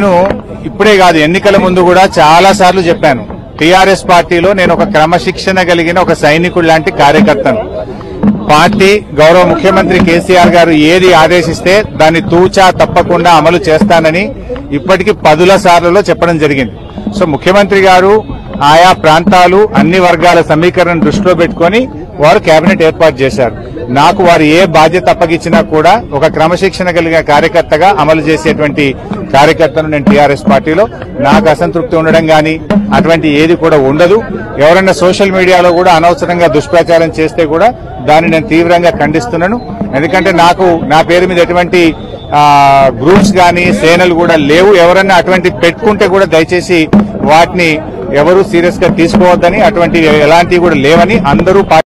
నేను ఇప్పుడే కాదు ఎన్నికల ముందు కూడా చాలా సార్లు చెప్పాను టీఆర్ఎస్ పార్టీలో నేను ఒక క్రమశిక్షణ కలిగిన ఒక సైనికుడు లాంటి కార్యకర్తను పార్టీ గౌరవ ముఖ్యమంత్రి కేసీఆర్ గారు ఏది ఆదేశిస్తే దాన్ని తూచా తప్పకుండా అమలు చేస్తానని ఇప్పటికి పదుల సార్లలో చెప్పడం జరిగింది సో ముఖ్యమంత్రి గారు ఆయా ప్రాంతాలు అన్ని వర్గాల సమీకరణ దృష్టిలో పెట్టుకొని వారు కేబినెట్ ఏర్పాటు చేశారు నాకు వారు ఏ బాధ్యత అప్పగించినా కూడా ఒక క్రమశిక్షణ కలిగిన కార్యకర్తగా అమలు చేసేటువంటి కార్యకర్తను నేను టీఆర్ఎస్ పార్టీలో నాకు అసంతృప్తి ఉండడం గాని అటువంటి ఏది కూడా ఉండదు ఎవరైనా సోషల్ మీడియాలో కూడా అనవసరంగా దుష్ప్రచారం చేస్తే కూడా దాన్ని నేను తీవ్రంగా ఖండిస్తున్నాను ఎందుకంటే నాకు నా పేరు మీద ఎటువంటి ఆ, గ్రూప్స్ గాని సేనలు కూడా లేవు ఎవరన్నా అటువంటి పెట్టుకుంటే కూడా దయచేసి వాటిని ఎవరు సీరియస్ గా తీసుకోవద్దని అటువంటి ఎలాంటివి కూడా లేవని అందరూ పార్టీ